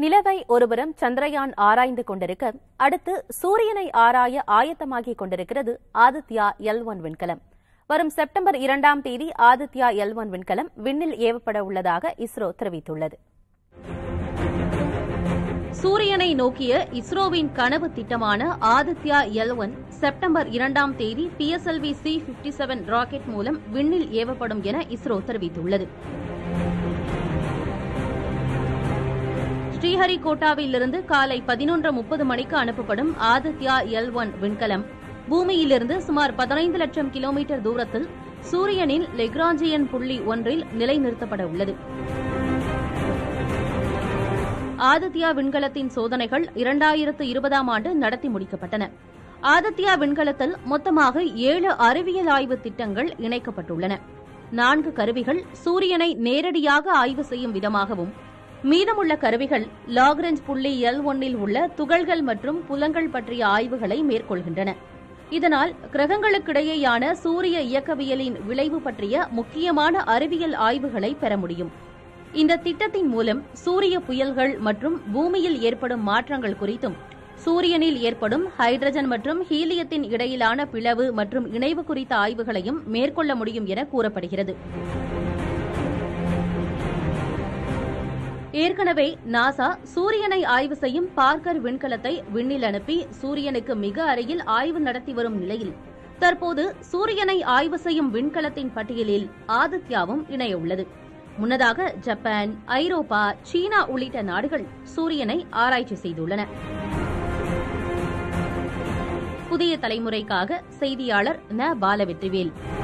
நிலவை ஒருபுறம் சந்திரயான் ஆராய்ந்து கொண்டிருக்க அடுத்து சூரியனை ஆராய ஆயத்தமாகிக் கொண்டிருக்கிறது ஆதித்யா எல் ஒன் விண்கலம் வரும் செப்டம்பர் இரண்டாம் தேதி ஆதித்யா எல் ஒன் விண்கலம் விண்ணில் ஏவப்பட உள்ளதாக இஸ்ரோ தெரிவித்துள்ளது சூரியனை நோக்கிய இஸ்ரோவின் கனவு திட்டமான ஆதித்யா எல் ஒன் செப்டம்பர் இரண்டாம் தேதி PSLV C fifty seven rocket மூலம் விண்ணில் ஏவப்படும் என இஸ்ரோ தெரிவித்துள்ளது ஸ்ரீஹரிகோட்டாவிலிருந்து காலை பதினொன்று முப்பது மணிக்கு அனுப்பப்படும் ஆதித்யா எல் ஒன் விண்கலம் பூமியிலிருந்து சுமார் பதினைந்து லட்சம் கிலோமீட்டர் தூரத்தில் சூரியனின் லெக்ராஞ்சியன் புள்ளி ஒன்றில் நிலைநிறுத்தப்பட உள்ளது ஆதித்யா விண்கலத்தின் சோதனைகள் இரண்டாயிரத்து இருபதாம் ஆண்டு நடத்தி முடிக்கப்பட்டன ஆதித்யா விண்கலத்தில் மொத்தமாக ஏழு அறிவியல் ஆய்வு திட்டங்கள் இணைக்கப்பட்டுள்ளன நான்கு கருவிகள் சூரியனை நேரடியாக ஆய்வு செய்யும் விதமாகவும் மீதமுள்ள கருவிகள் லாக்ரஞ்ச் புள்ளி எல் ஒன்னில் உள்ள துகள்கள் மற்றும் புலங்கள் பற்றிய ஆய்வுகளை மேற்கொள்கின்றன இதனால் கிரகங்களுக்கிடையேயான சூரிய இயக்கவியலின் விளைவு பற்றிய முக்கியமான அறிவியல் ஆய்வுகளை பெற முடியும் இந்த திட்டத்தின் மூலம் சூரிய புயல்கள் மற்றும் பூமியில் ஏற்படும் மாற்றங்கள் குறித்தும் சூரியனில் ஏற்படும் ஹைட்ரஜன் மற்றும் ஹீலியத்தின் இடையிலான பிளவு மற்றும் இணைவு குறித்த ஆய்வுகளையும் மேற்கொள்ள முடியும் என கூறப்படுகிறது ஏற்கனவே நாசா சூரியனை ஆய்வு செய்யும் பார்க்கர் விண்கலத்தை விண்ணில் அனுப்பி சூரியனுக்கு மிக அருகில் ஆய்வு நடத்தி வரும் நிலையில் தற்போது சூரியனை ஆய்வு செய்யும் விண்கலத்தின் பட்டியலில் ஆதித்யாவும் இணைய உள்ளது முன்னதாக ஜப்பான் ஐரோப்பா சீனா உள்ளிட்ட நாடுகள் சூரியனை ஆராய்ச்சி செய்துள்ளன புதிய தலைமுறைக்காக செய்தியாளர் ந பாலவெற்றிவேல்